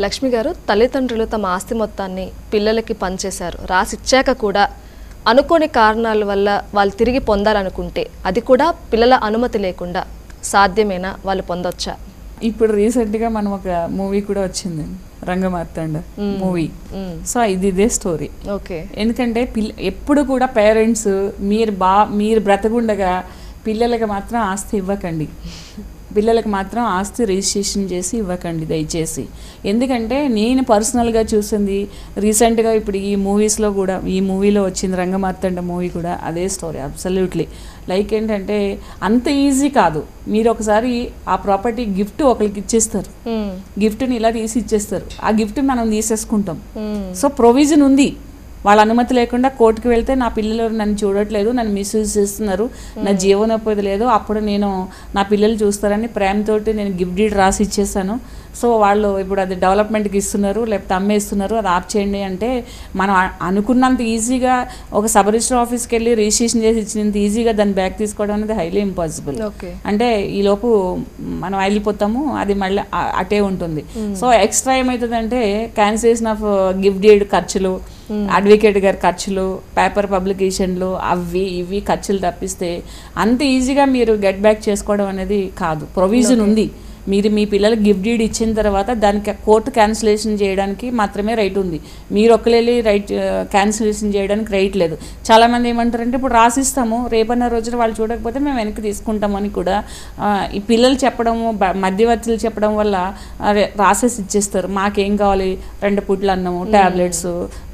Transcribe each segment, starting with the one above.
లక్ష్మి గారు తల్లిదండ్రులు తమ ఆస్తి మొత్తాన్ని పిల్లలకి పంచేశారు రాసిచ్చాక కూడా అనుకోని కారణాల వల్ల వాళ్ళు తిరిగి పొందాలనుకుంటే అది కూడా పిల్లల అనుమతి లేకుండా సాధ్యమేనా వాళ్ళు పొందొచ్చా ఇప్పుడు రీసెంట్గా మనం ఒక మూవీ కూడా వచ్చింది రంగమార్తాండ మూవీ మ్మ్. సో ఇది ఇదే స్టోరీ ఓకే ఎందుకంటే పిల్ల ఎప్పుడు కూడా పేరెంట్స్ మీరు బా మీరు బ్రతకుండగా పిల్లలకి మాత్రం ఆస్తి ఇవ్వకండి పిల్లలకు మాత్రం ఆస్తి రిజిస్ట్రేషన్ చేసి ఇవ్వకండి దయచేసి ఎందుకంటే నేను పర్సనల్గా చూసింది రీసెంట్గా ఇప్పుడు ఈ మూవీస్లో కూడా ఈ మూవీలో వచ్చింది రంగమార్తండ మూవీ కూడా అదే స్టోరీ అబ్సల్యూట్లీ లైక్ ఏంటంటే అంత ఈజీ కాదు మీరు ఒకసారి ఆ ప్రాపర్టీ గిఫ్ట్ ఒకరికి ఇచ్చేస్తారు మ్మ్. గిఫ్ట్ని ఇలా తీసి ఇచ్చేస్తారు ఆ గిఫ్ట్ మనం తీసేసుకుంటాం మ్మ్. సో ప్రొవిజన్ ఉంది వాళ్ళ అనుమతి లేకుండా కోర్టుకు వెళ్తే నా పిల్లలు నన్ను చూడట్లేదు నన్ను మిస్యూజ్ చేస్తున్నారు నా జీవనోపాధి లేదు అప్పుడు నేను నా పిల్లలు చూస్తారని ప్రేమతోటి నేను గిఫ్ట్ డీడ్ రాసి ఇచ్చేసాను సో వాళ్ళు ఇప్పుడు అది డెవలప్మెంట్కి ఇస్తున్నారు లేకపోతే అమ్మేస్తున్నారు అది ఆప్ చేయండి అంటే మనం అ- అనుకున్నంత ఈజీగా ఒక సబ్ రిజిస్టర్ ఆఫీస్కి వెళ్ళి రిజిస్ట్రేషన్ చేసి ఇచ్చినంత ఈజీగా దాన్ని బ్యాక్ తీసుకోవడం అనేది హైలీ ఇంపాసిబుల్ ఓకే అంటే ఈలోపు మనం వెళ్ళిపోతాము అది మళ్ళీ అ- అటే ఉంటుంది సో ఎక్స్ట్రా ఏమవుతుందంటే క్యాన్సిలేషన్ ఆఫ్ గిఫ్ట్ డీడ్ ఖర్చులు అడ్వకేట్ గారి ఖర్చులు పేపర్ పబ్లికేషన్లు అవి ఇవి ఖర్చులు తప్పిస్తే అంత ఈజీగా మీరు గెట్ బ్యాక్ చేసుకోవడం అనేది కాదు ప్రొవిజన్ ఉంది మీరు మీ పిల్లలకి గిఫ్ట్ డీడ్ ఇచ్చిన తర్వాత దానికి కోర్టు క్యాన్సిలేషన్ చేయడానికి మాత్రమే రైట్ ఉంది మీరు ఒక్కలెళ్ళి రైట్ క్యాన్సిలేషన్ చేయడానికి రైట్ లేదు చాలామంది ఏమంటారంటే ఇప్పుడు రాసిస్తాము రేపన్న రోజున వాళ్ళు చూడకపోతే మేము వెనక్కి తీసుకుంటామని కూడా ఆ, ఈ పిల్లలు చెప్పడము బ- మధ్యవర్తులు చెప్పడం వల్ల అరే రాసేసి ఇచ్చేస్తారు మాకేం కావాలి రెండు పుట్లు అన్నము ట్యాబ్లెట్స్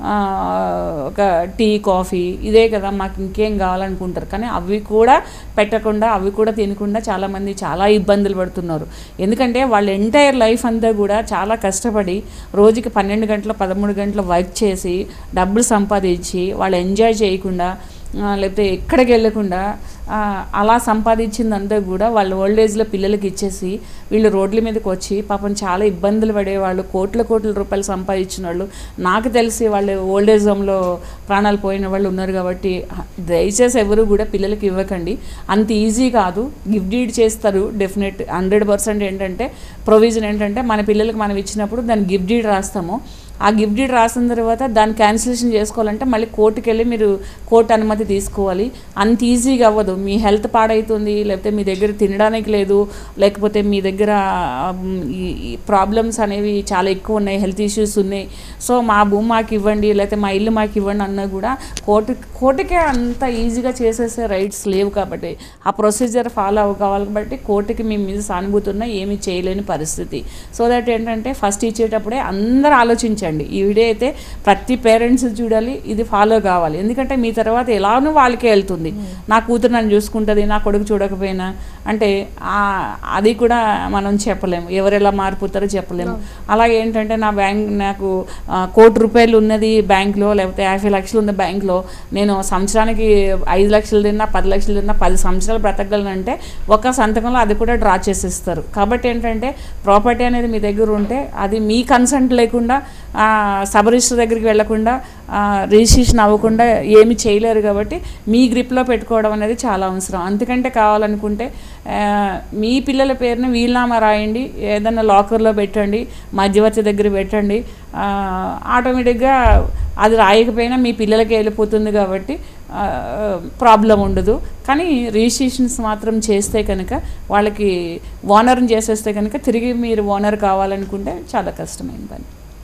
ఒక టీ కాఫీ ఇదే కదా మాకు ఇంకేం కావాలనుకుంటారు కానీ అవి కూడా పెట్టకుండా అవి కూడా తినకుండా చాలామంది చాలా ఇబ్బందులు పడుతున్నారు ఎందుకంటే వాళ్ళ ఎంటైర్ లైఫ్ అంతా కూడా చాలా కష్టపడి రోజుకి పన్నెండు గంటలు పదమూడు గంటలు వర్క్ చేసి డబ్బులు సంపాదించి వాళ్ళు ఎంజాయ్ చేయకుండా ఆ, లేకపోతే ఎక్కడికి వెళ్ళకుండా ఆ, అలా సంపాదించిందంతా కూడా వాళ్ళు ఓల్డ్ ఏజ్లో పిల్లలకి ఇచ్చేసి వీళ్ళు రోడ్ల మీదకి వచ్చి పాపం చాలా ఇబ్బందులు పడేవాళ్ళు కోట్ల కోట్ల రూపాయలు సంపాదించిన వాళ్ళు నాకు తెలిసి వాళ్ళు ఓల్డ్ ఏజ్ హోమ్లో ప్రాణాలు పోయిన వాళ్ళు ఉన్నారు కాబట్టి ఆ, దయచేసి ఎవరు కూడా పిల్లలకి ఇవ్వకండి అంత ఈజీ కాదు గిఫ్ట్ డీడ్ చేస్తారు డెఫినెట్ హండ్రెడ్ పర్సెంట్ ఏంటంటే ప్రొవిజన్ ఏంటంటే మన పిల్లలకి మనం ఇచ్చినప్పుడు దాన్ని గిఫ్ట్ డీడ్ రాస్తాము ఆ గిఫ్ట్ డీడ్ రాసిన తర్వాత దాన్ని క్యాన్సిలేషన్ చేసుకోవాలంటే మళ్ళీ కోర్టుకి వెళ్ళి మీరు కోర్టు అనుమతి తీసుకోవాలి అంత ఈజీగా అవ్వదు మీ హెల్త్ పాడవుతుంది లేకపోతే మీ దగ్గర తినడానికి లేదు లేకపోతే మీ దగ్గర ఆమ్, ఈ ప్రాబ్లమ్స్ అనేవి చాలా ఎక్కువ ఉన్నాయి హెల్త్ ఇష్యూస్ ఉన్నాయి సో మా భూమి మాకు ఇవ్వండి లేకపోతే మా ఇల్లు మాకు ఇవ్వండి అన్నా కూడా కోర్టు కోర్టుకే అంత ఈజీగా చేసేసే రైట్స్ లేవు కాబట్టి ఆ ప్రొసీజర్ ఫాలో అవ్వాలి కాబట్టి కోర్టుకి మీ మీద సానుభూతి ఉన్నా ఏమీ చేయలేని పరిస్థితి సో దట్ ఏంటంటే ఫస్ట్ ఇచ్చేటప్పుడే అందరూ ఆలోచించండి ఈ వీడియో అయితే ప్రతి పేరెంట్స్ చూడాలి ఇది ఫాలో కావాలి ఎందుకంటే మీ తర్వాత ఎలానో వాళ్ళకే వెళ్తుంది నా కూతురు నన్ను చూసుకుంటుంది నా కొడుకు చూడకపోయినా అంటే ఆ- అది కూడా మనం చెప్పలేము ఎవరు ఎలా మారిపోతారో చెప్పలేము అలాగే ఏంటంటే నా బ్యాంక్ నాకు ఆ, కోటి రూపాయలు ఉన్నది బ్యాంక్లో లేకపోతే యాభై లక్షలు ఉన్న బ్యాంక్లో నేను సంవత్సరానికి ఐదు లక్షలు తిన్నా పది లక్షలు తిన్నా పది సంవత్సరాలు బ్రతకగలనంటే ఒక సంతకంలో అది కూడా డ్రా చేసేస్తారు కాబట్టి ఏంటంటే ప్రాపర్టీ అనేది మీ దగ్గర ఉంటే అది మీ కన్సెంట్ లేకుండా ఆ, సబ్ రిజిస్టర్ దగ్గరికి వెళ్లకుండా ఆ, రిజిస్ట్రేషన్ అవ్వకుండా ఏమి చేయలేరు కాబట్టి మీ గ్రిప్లో పెట్టుకోవడం అనేది చాలా అవసరం అందుకంటే కావాలనుకుంటే ఆ, మీ పిల్లల పేరుని వీలునామా రాయండి ఏదైనా లాకర్లో పెట్టండి మధ్యవర్తి దగ్గర పెట్టండి ఆ, ఆటోమేటిక్గా అది రాయకపోయినా మీ పిల్లలకి వెళ్ళిపోతుంది కాబట్టి ప్రాబ్లం ఉండదు కానీ రిజిస్ట్రేషన్స్ మాత్రం చేస్తే కనుక వాళ్ళకి ఓనర్ని చేసేస్తే కనుక తిరిగి మీరు ఓనర్ కావాలనుకుంటే చాలా కష్టమైన పని